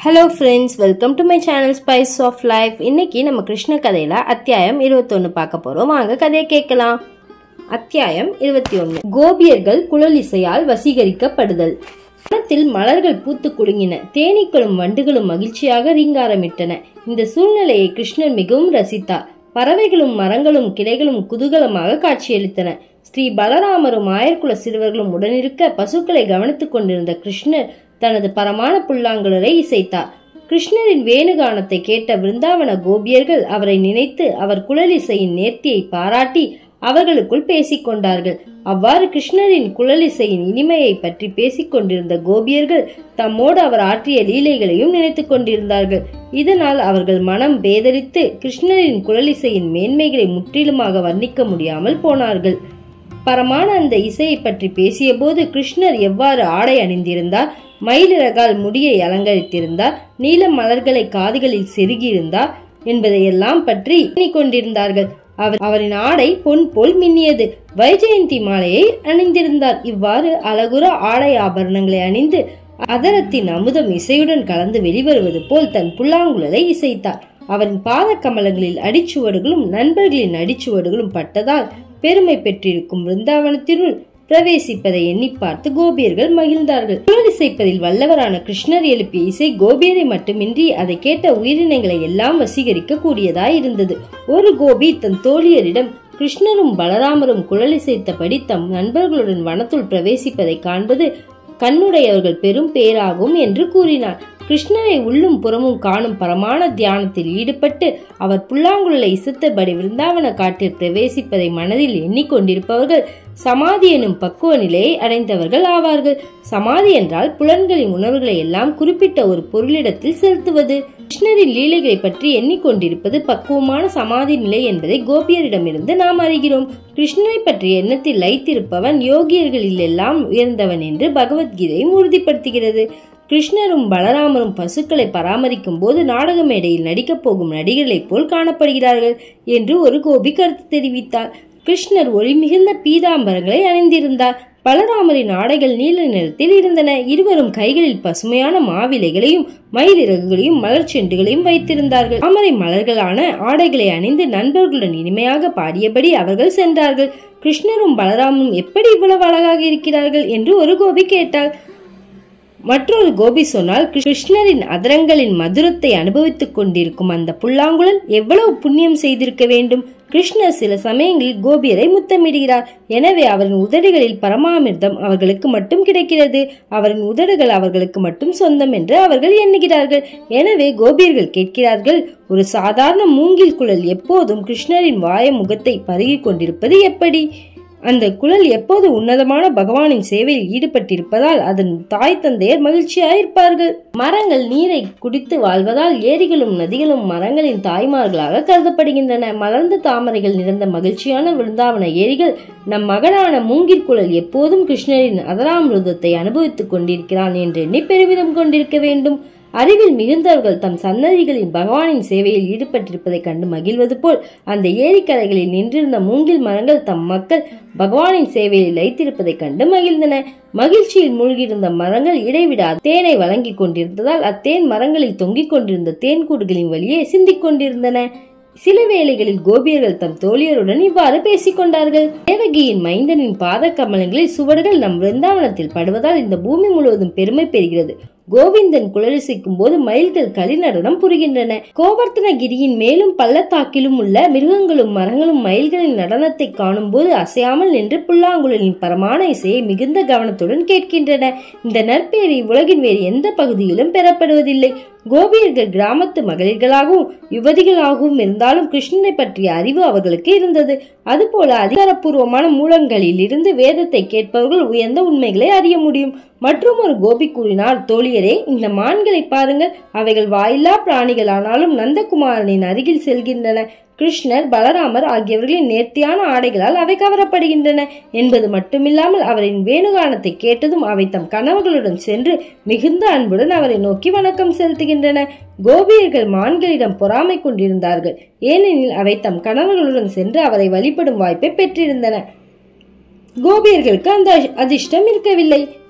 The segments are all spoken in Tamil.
hello friends welcome to my channel spice of life இன்னைக்கு நம்ம கிருஷ்ண கதையில அத்தியாயம் இருபத்தொன்னு பார்க்க போறோம் வாங்க கதையை கேட்கலாம் அத்தியாயம் இருபத்தி ஒன்னு கோபியர்கள் குழலிசையால் வசீகரிக்கப்படுதல் வனத்தில் மலர்கள் பூத்து குலுங்கின தேனீக்களும் வண்டுகளும் மகிழ்ச்சியாக ரீங்காரமிட்டன இந்த சூழ்நிலையை கிருஷ்ணர் மிகவும் ரசித்தார் பறவைகளும் மரங்களும் கிளைகளும் குதூகலமாக காட்சியளித்தன ஸ்ரீ பலராமரும் ஆயர்குல சிறுவர்களும் உடனிருக்க பசுக்களை கவனித்துக் கொண்டிருந்த கிருஷ்ணர் தனது பரமான புல்லாங்குழலை இசைத்தார் கிருஷ்ணரின் வேணுகானத்தை கேட்ட விருந்தாவன கோபியர்கள் அவரை நினைத்து அவர் குழலிசையின் நேர்த்தியை பாராட்டி அவர்களுக்குள் பேசிக் கொண்டார்கள் அவ்வாறு கிருஷ்ணரின் குழலிசையின் இனிமையை பற்றி பேசிக் கொண்டிருந்த கோபியர்கள் தம்மோடு அவர் ஆற்றிய லீலைகளையும் நினைத்துக் கொண்டிருந்தார்கள் இதனால் அவர்கள் மனம் பேதலித்து கிருஷ்ணரின் குழலிசையின் மேன்மைகளை முற்றிலுமாக வர்ணிக்க முடியாமல் போனார்கள் பரமான அந்த இசையை பற்றி பேசியபோது கிருஷ்ணர் எவ்வாறு ஆடை அணிந்திருந்தார் மயிலிறகால் முடியை அலங்கரித்திருந்தார் நீல மலர்களை காதுகளில் செருகியிருந்தார் என்பதையெல்லாம் பற்றி எண்ணிக்கொண்டிருந்தார்கள் அவர் அவரின் ஆடை பொன் போல் மின்னியது வைஜெயந்தி மாலையை அணிந்திருந்தார் இவ்வாறு அழகுற ஆடை ஆபரணங்களை அணிந்து அதரத்தின் அமுதம் இசையுடன் கலந்து வெளிவருவது போல் தன் புல்லாங்குழலை இசைத்தார் அவரின் பாத கமலங்களில் அடிச்சுவடுகளும் நண்பர்களின் அடிச்சுவடுகளும் பட்டதால் பெருமை பெற்றிருக்கும் பிருந்தாவனத்தினுள் பிரவேசிப்பதை எண்ணி பார்த்து கோபியர்கள் மகிழ்ந்தார்கள் குழல் இசைப்பதில் வல்லவரான கிருஷ்ணர் எழுப்பிய இசை கோபியரை மட்டுமின்றி அதை கேட்ட உயிரினங்களை எல்லாம் வசீகரிக்க கூடியதாய் இருந்தது ஒரு கோபி தன் தோழியரிடம் கிருஷ்ணரும் பலராமரும் குழல் இசைத்தபடி தம் நண்பர்களுடன் வனத்துள் பிரவேசிப்பதை காண்பது கண்ணுடையவர்கள் பெரும் பேராகும் என்று கூறினார் கிருஷ்ணரை உள்ளும் புறமும் காணும் பரமான தியானத்தில் ஈடுபட்டு அவர் புல்லாங்குழலை இசைத்தபடி விருந்தாவன காட்டில் பிரவேசிப்பதை மனதில் எண்ணிக்கொண்டிருப்பவர்கள் சமாதி எனும் பக்குவ நிலையை அடைந்தவர்கள் ஆவார்கள் சமாதி என்றால் புலன்களின் உணர்வுகளை எல்லாம் குறிப்பிட்ட ஒரு பொருளிடத்தில் செலுத்துவது கிருஷ்ணரின் லீலைகளை பற்றி எண்ணிக்கொண்டிருப்பது பக்குவமான சமாதி நிலை என்பதை கோபியரிடமிருந்து நாம் அறிகிறோம் கிருஷ்ணரை பற்றிய எண்ணத்தில் லைத்திருப்பவன் யோகியர்களில் எல்லாம் உயர்ந்தவன் என்று பகவத்கீதையும் உறுதிப்படுத்துகிறது கிருஷ்ணரும் பலராமரும் பசுக்களை பராமரிக்கும் போது நாடக மேடையில் நடிக்கப் போகும் நடிகர்களைப் போல் காணப்படுகிறார்கள் என்று ஒரு கோபி கருத்து தெரிவித்தார் கிருஷ்ணர் ஒளி மிகுந்த பீதாம்பரங்களை அணிந்திருந்தார் பலராமரின் ஆடைகள் நீல நிறத்தில் இருந்தன இருவரும் கைகளில் பசுமையான மாவிலைகளையும் மயிலிறகுகளையும் மலர் செண்டுகளையும் வைத்திருந்தார்கள் தாமரை மலர்களான ஆடைகளை அணிந்து நண்பர்களுடன் இனிமையாக பாடியபடி அவர்கள் சென்றார்கள் கிருஷ்ணரும் பலராமும் எப்படி இவ்வளவு அழகாக இருக்கிறார்கள் என்று ஒரு கோபி கேட்டாள் மற்றொரு கோபி சொன்னால் கிருஷ்ணரின் அதரங்களின் மதுரத்தை அனுபவித்துக் கொண்டிருக்கும் அந்த புல்லாங்குழல் எவ்வளவு புண்ணியம் செய்திருக்க வேண்டும் கிருஷ்ணர் சில சமயங்களில் கோபியரை முத்தமிடுகிறார் எனவே அவரின் உதடுகளில் பரமாமிர்தம் அவர்களுக்கு மட்டும் கிடைக்கிறது அவரின் உதடுகள் அவர்களுக்கு மட்டும் சொந்தம் என்று அவர்கள் எண்ணுகிறார்கள் எனவே கோபியர்கள் கேட்கிறார்கள் ஒரு சாதாரண மூங்கில் குழல் எப்போதும் கிருஷ்ணரின் வாய முகத்தை பருகிக் கொண்டிருப்பது எப்படி அந்த குழல் எப்போது உன்னதமான பகவானின் சேவையில் ஈடுபட்டிருப்பதால் அதன் தாய் தந்தையர் மகிழ்ச்சியாயிருப்பார்கள் மரங்கள் நீரை குடித்து வாழ்வதால் ஏரிகளும் நதிகளும் மரங்களின் தாய்மார்களாக கருதப்படுகின்றன மலர்ந்த தாமரைகள் நிறைந்த மகிழ்ச்சியான விருந்தாவன ஏரிகள் நம் மகனான மூங்கில் குழல் எப்போதும் கிருஷ்ணரின் அதராமிருதத்தை அனுபவித்துக் கொண்டிருக்கிறான் என்று எண்ணி பெருமிதம் கொண்டிருக்க வேண்டும் அறிவில் மிகுந்தவர்கள் தம் சன்னதிகளின் பகவானின் சேவையில் ஈடுபட்டிருப்பதைக் கண்டு மகிழ்வது போல் அந்த ஏரிக்கரைகளில் நின்றிருந்த மூங்கில் மரங்கள் தம் மக்கள் பகவானின் சேவையில் லைத்திருப்பதைக் கண்டு மகிழ்ந்தன மகிழ்ச்சியில் மூழ்கியிருந்த மரங்கள் இடைவிடாது தேனை வழங்கிக் கொண்டிருந்ததால் அத்தேன் மரங்களில் தொங்கிக் கொண்டிருந்த தேன்கூடுகளின் வழியே சிந்திக் கொண்டிருந்தன சில வேளைகளில் கோபியர்கள் தம் தோழியருடன் இவ்வாறு பேசிக் கொண்டார்கள் தேவகியின் மைந்தனின் பாத கமலங்களில் சுவடுகள் நம் விருந்தாவனத்தில் படுவதால் இந்த பூமி முழுவதும் பெருமை பெறுகிறது கோவிந்தன் குழலிசைக்கும் போது மயில்கள் களிநடனம் புரிகின்றன கோவர்த்தனகிரியின் மேலும் பள்ளத்தாக்கிலும் உள்ள மிருகங்களும் மரங்களும் மயில்களின் நடனத்தை காணும் போது அசையாமல் நின்று புல்லாங்குழலின் பரமான இசையை மிகுந்த கவனத்துடன் கேட்கின்றன இந்த நற்பேறு உலகின் வேறு எந்த பகுதியிலும் பெறப்படுவதில்லை கோபியர்கள் கிராமத்து மகளிர்களாகவும் யுவதிகளாகவும் இருந்தாலும் கிருஷ்ணனை பற்றிய அறிவு அவர்களுக்கு இருந்தது அதுபோல அதிகாரப்பூர்வமான மூலங்களில் இருந்து வேதத்தை கேட்பவர்கள் உயர்ந்த உண்மைகளை அறிய முடியும் மற்றும் ஒரு கோபி கூறினார் தோழியரே இந்த மான்களை பாருங்கள் அவைகள் வாயில்லா பிராணிகள் ஆனாலும் நந்தகுமாரனின் அருகில் செல்கின்றன கிருஷ்ணர் பலராமர் ஆகியவர்களின் நேர்த்தியான ஆடைகளால் அவை கவரப்படுகின்றன என்பது மட்டுமில்லாமல் அவரின் வேணுகானத்தை கேட்டதும் அவை தம் கணவர்களுடன் சென்று மிகுந்த அன்புடன் அவரை நோக்கி வணக்கம் செலுத்துகின்றன கோபியர்கள் மான்களிடம் பொறாமை கொண்டிருந்தார்கள் ஏனெனில் அவை தம் கணவர்களுடன் சென்று அவரை வழிபடும் வாய்ப்பை பெற்றிருந்தன கோபியர்களுக்கு அந்த அதிர்ஷ்டம் இருக்கவில்லை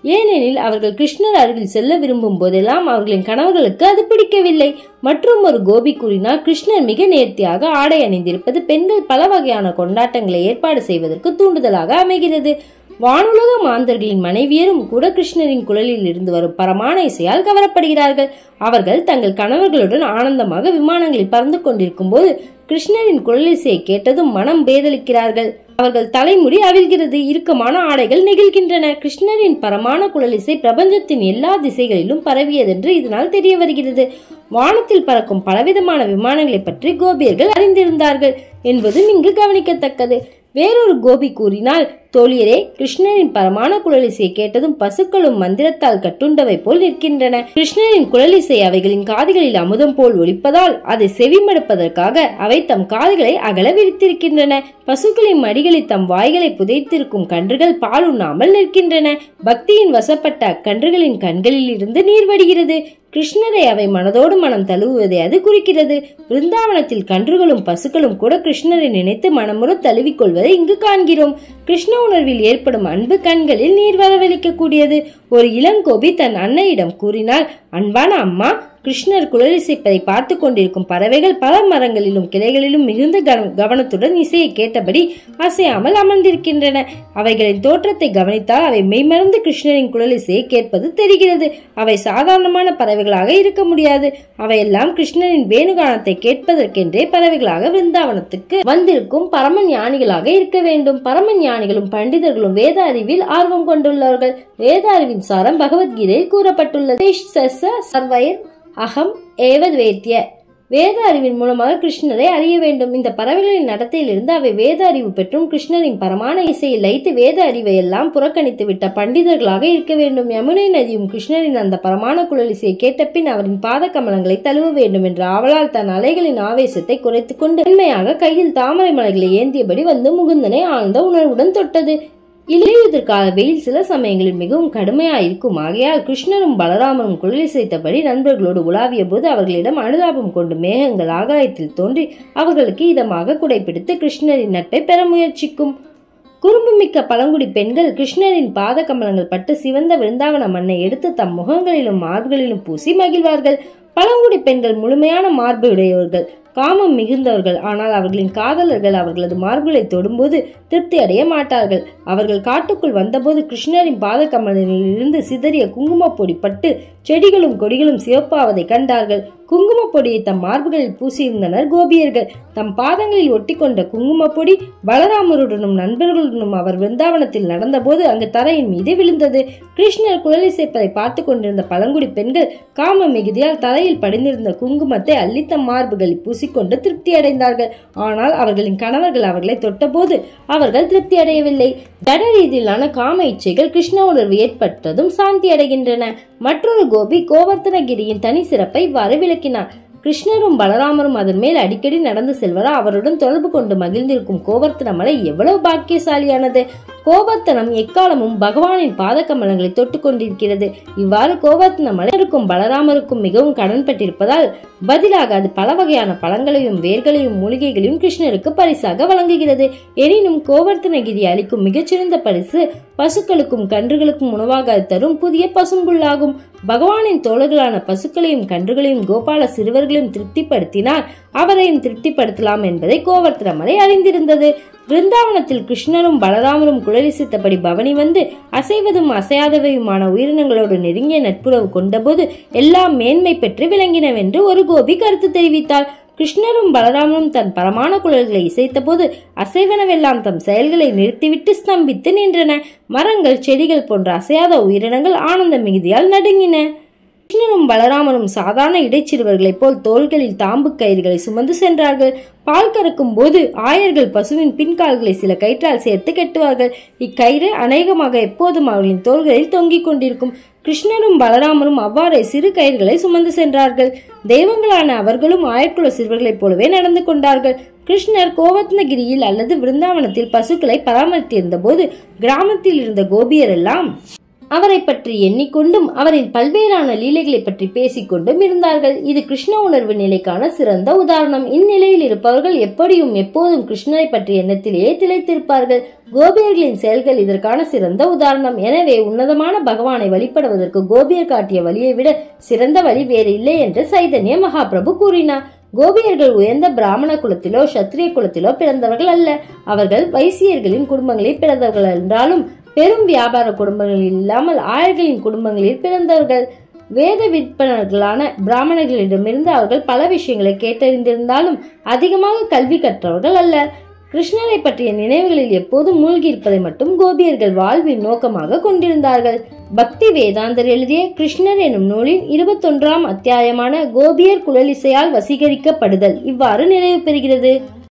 ஏனெனில் அவர்கள் கிருஷ்ணர் அருகில் செல்ல விரும்பும் போதெல்லாம் அவர்களின் கணவர்களுக்கு அது பிடிக்கவில்லை மற்றும் ஒரு கோபி கூறினார் கிருஷ்ணர் மிக நேர்த்தியாக ஆடை அணிந்திருப்பது பெண்கள் பல வகையான கொண்டாட்டங்களை ஏற்பாடு செய்வதற்கு தூண்டுதலாக அமைகிறது வானுலக மாந்தர்களின் மனைவியரும் கூட கிருஷ்ணரின் குழலில் இருந்து வரும் பரமான இசையால் கவரப்படுகிறார்கள் அவர்கள் தங்கள் கணவர்களுடன் ஆனந்தமாக விமானங்களில் பறந்து கொண்டிருக்கும் போது கிருஷ்ணரின் குழலிசையை கேட்டதும் மனம் பேதலிக்கிறார்கள் அவர்கள் தலைமுடி அவிழ்கிறது இறுக்கமான ஆடைகள் நெகிழ்கின்றன கிருஷ்ணரின் பரமான குழலிசை பிரபஞ்சத்தின் எல்லா திசைகளிலும் பரவியதென்று இதனால் தெரிய வருகிறது வானத்தில் பறக்கும் பலவிதமான விமானங்களை பற்றி கோபியர்கள் அறிந்திருந்தார்கள் என்பதும் இங்கு கவனிக்கத்தக்கது வேறொரு கோபி கூறினால் தோழியரே கிருஷ்ணரின் பரமான குழலிசையை கேட்டதும் பசுக்களும் மந்திரத்தால் கட்டுண்டவை போல் நிற்கின்றன கிருஷ்ணரின் குழலிசை அவைகளின் காதுகளில் அமுதம் போல் ஒலிப்பதால் அதை செவிமடுப்பதற்காக அவை தம் காதுகளை அகல விரித்திருக்கின்றன பசுக்களின் மடிகளில் தம் வாய்களை புதைத்திருக்கும் கன்றுகள் பால் உண்ணாமல் நிற்கின்றன பக்தியின் வசப்பட்ட அக்கன்றுகளின் கண்களில் இருந்து நீர் வடிகிறது கிருஷ்ணரை அவை மனதோடு மனம் தழுவுவதை அது குறிக்கிறது பிருந்தாவனத்தில் கன்றுகளும் பசுக்களும் கூட கிருஷ்ணரை நினைத்து மனமுற தழுவிக்கொள்வதை இங்கு காண்கிறோம் கிருஷ்ண உணர்வில் ஏற்படும் அன்பு கண்களில் நீர் வரவழைக்கக்கூடியது ஒரு இளங்கோபி தன் அன்னையிடம் கூறினால் அன்பான அம்மா கிருஷ்ணர் குழலிசைப்பதை பார்த்து கொண்டிருக்கும் பறவைகள் பல மரங்களிலும் கிளைகளிலும் மிகுந்த கவன- கவனத்துடன் இசையை கேட்டபடி அசையாமல் அமர்ந்திருக்கின்றன அவைகளின் தோற்றத்தை கவனித்தால் அவை மெய்மறந்து கிருஷ்ணரின் குழலிசையை கேட்பது தெரிகிறது அவை சாதாரணமான பறவைகளாக இருக்க முடியாது அவையெல்லாம் கிருஷ்ணரின் வேணுகானத்தை கேட்பதற்கென்றே பறவைகளாக விருந்தாவனத்துக்கு வந்திருக்கும் பரம ஞானிகளாக இருக்க வேண்டும் பரம ஞானிகளும் பண்டிதர்களும் வேத அறிவில் ஆர்வம் கொண்டுள்ளவர்கள் வேத அறிவின் சாரம் பகவத்கீதையில் கூறப்பட்டுள்ளது "தேஷ்ச சர்வயர் அகம் ஏவ வேத்திய வேத அறிவின் மூலமாக கிருஷ்ணரை அறிய வேண்டும் இந்த பறவைகளின் நடத்தையிலிருந்து அவை வேத அறிவு பெற்றும் கிருஷ்ணரின் பரமான இசையில் லைத்து வேத அறிவை எல்லாம் புறக்கணித்து விட்ட பண்டிதர்களாக இருக்க வேண்டும் யமுனை நதியும் கிருஷ்ணரின் அந்த பரமான குழலிசையை கேட்ட பின் அவரின் பாத கமலங்களை தழுவ வேண்டும் என்ற ஆவலால் தன் அலைகளின் ஆவேசத்தை குறைத்துக் கொண்டு உண்மையாக கையில் தாமரை மலைகளை ஏந்தியபடி வந்து முகுந்தனை ஆழ்ந்த உணர்வுடன் தொட்டது இலையுதிர்கால வெயில் சில சமயங்களில் மிகவும் கடுமையாயிருக்கும் ஆகையால் கிருஷ்ணரும் பலராமரும் குழலிசைத்தபடி நண்பர்களோடு உலாவிய போது அவர்களிடம் அனுதாபம் கொண்டு மேகங்கள் ஆகாயத்தில் தோன்றி அவர்களுக்கு இதமாக குடைப்பிடித்து கிருஷ்ணரின் நட்பை பெற முயற்சிக்கும் குறும்புமிக்க பழங்குடி பெண்கள் கிருஷ்ணரின் பாத கமலங்கள் பட்டு சிவந்த விருந்தாவன மண்ணை எடுத்து தம் முகங்களிலும் மார்புகளிலும் பூசி மகிழ்வார்கள் பழங்குடி பெண்கள் முழுமையான மார்பு உடையவர்கள் காமம் மிகுந்தவர்கள் ஆனால் அவர்களின் காதலர்கள் அவர்களது மார்புகளை தொடும்போது திருப்தி அடைய மாட்டார்கள் அவர்கள் காட்டுக்குள் வந்தபோது கிருஷ்ணரின் பாத கமலிலிருந்து சிதறிய குங்குமப் பொடி பட்டு செடிகளும் கொடிகளும் சிவப்பாவதை கண்டார்கள் குங்குமப் பொடியை தம் மார்புகளில் பூசியிருந்தனர் கோபியர்கள் தம் பாதங்களில் ஒட்டிக்கொண்ட குங்குமப் பொடி பலராமருடனும் நண்பர்களுடனும் அவர் விருந்தாவனத்தில் நடந்தபோது அங்கு தரையின் மீது விழுந்தது கிருஷ்ணர் குழலிசைப்பதை பார்த்து கொண்டிருந்த பழங்குடி பெண்கள் காம மிகுதியால் தரையில் படிந்திருந்த குங்குமத்தை அள்ளி தம் மார்புகளில் பூசிக்கொண்டு திருப்தி அடைந்தார்கள் ஆனால் அவர்களின் கணவர்கள் அவர்களை தொட்டபோது அவர்கள் திருப்தி அடையவில்லை ஜட ரீதியிலான காம இச்சைகள் கிருஷ்ண உணர்வு ஏற்பட்டதும் சாந்தி அடைகின்றன மற்றொரு கோபி கோவர்த்தனகிரியின் தனி சிறப்பை இவ்வாறு விளக்கினார் கிருஷ்ணரும் பலராமரும் அதன் மேல் அடிக்கடி நடந்து செல்வரா அவருடன் தொடர்பு கொண்டு மகிழ்ந்திருக்கும் கோவர்த்தன மலை எவ்வளவு பாக்கியசாலியானது கோவர்த்தனம் எக்காலமும் பகவானின் பாத கமலங்களை தொட்டு கொண்டிருக்கிறது இவ்வாறு கோவர்த்தன மலை இருக்கும் பலராமருக்கும் மிகவும் கடன்பட்டிருப்பதால் பதிலாக அது பல வகையான பழங்களையும் வேர்களையும் மூலிகைகளையும் கிருஷ்ணருக்கு பரிசாக வழங்குகிறது எனினும் கோவர்த்தனகிரி அளிக்கும் மிகச்சிறந்த பரிசு பசுக்களுக்கும் கன்றுகளுக்கும் உணவாக அது தரும் புதிய பசும்புல்லாகும் பகவானின் தோழர்களான பசுக்களையும் கன்றுகளையும் கோபால சிறுவர்களையும் திருப்திப்படுத்தினால் அவரையும் திருப்திப்படுத்தலாம் என்பதை கோவர்த்தன மலை அறிந்திருந்தது பிருந்தாவனத்தில் கிருஷ்ணரும் பலராமரும் குழலிசித்தபடி பவனி வந்து அசைவதும் அசையாதவையுமான உயிரினங்களோடு நெருங்கிய நட்புறவு கொண்டபோது எல்லாம் மேன்மை பெற்று விளங்கினவென்று ஒரு கோபி கருத்து தெரிவித்தார் கிருஷ்ணரும் பலராமரும் தன் பரமான குழல்களை இசைத்தபோது அசைவனவெல்லாம் தம் செயல்களை நிறுத்திவிட்டு ஸ்தம்பித்து நின்றன மரங்கள் செடிகள் போன்ற அசையாத உயிரினங்கள் ஆனந்த மிகுதியால் நடுங்கின கிருஷ்ணரும் பலராமரும் சாதாரண இடைச்சிறுவர்களைப் போல் தோள்களில் தாம்பு கயிறுகளை சுமந்து சென்றார்கள் பால் கறக்கும் போது ஆயர்கள் பசுவின் பின்கால்களை சில கயிற்றால் சேர்த்து கட்டுவார்கள் இக்கயிறு அநேகமாக எப்போதும் அவர்களின் தோள்களில் தொங்கிக் கொண்டிருக்கும் கிருஷ்ணரும் பலராமரும் அவ்வாறே சிறு கயிறுகளை சுமந்து சென்றார்கள் தெய்வங்களான அவர்களும் ஆயர்குல சிறுவர்களைப் போலவே நடந்து கொண்டார்கள் கிருஷ்ணர் கோவத்னகிரியில் அல்லது விருந்தாவனத்தில் பசுக்களை பராமரித்திருந்த போது கிராமத்தில் இருந்த கோபியர் எல்லாம் அவரை பற்றி எண்ணிக்கொண்டும் அவரின் பல்வேறான லீலைகளை பற்றி பேசிக்கொண்டும் இருந்தார்கள் இது கிருஷ்ண உணர்வு நிலைக்கான சிறந்த உதாரணம் இந்நிலையில் இருப்பவர்கள் எப்படியும் எப்போதும் கிருஷ்ணரை பற்றிய எண்ணத்திலேயே திளைத்திருப்பார்கள் கோபியர்களின் செயல்கள் இதற்கான சிறந்த உதாரணம் எனவே உன்னதமான பகவானை வழிபடுவதற்கு கோபியர் காட்டிய வழியை விட சிறந்த வழி வேறு இல்லை என்று சைதன்ய மகாபிரபு கூறினார் கோபியர்கள் உயர்ந்த பிராமண குலத்திலோ சத்திரிய குலத்திலோ பிறந்தவர்கள் அல்ல அவர்கள் வைசியர்களின் குடும்பங்களில் பிறந்தவர்கள் என்றாலும் பெரும் வியாபார குடும்பங்களில் இல்லாமல் ஆயர்களின் குடும்பங்களில் பிறந்தவர்கள் வேத விற்பனர்களான பிராமணர்களிடமிருந்து அவர்கள் பல விஷயங்களை கேட்டறிந்திருந்தாலும் அதிகமாக கல்வி கற்றவர்கள் அல்ல கிருஷ்ணரை பற்றிய நினைவுகளில் எப்போதும் மூழ்கி இருப்பதை மட்டும் கோபியர்கள் வாழ்வின் நோக்கமாக கொண்டிருந்தார்கள் பக்தி வேதாந்தர் எழுதிய கிருஷ்ணர் எனும் நூலின் இருபத்தொன்றாம் அத்தியாயமான கோபியர் குழலிசையால் வசீகரிக்கப்படுதல் இவ்வாறு நிறைவு பெறுகிறது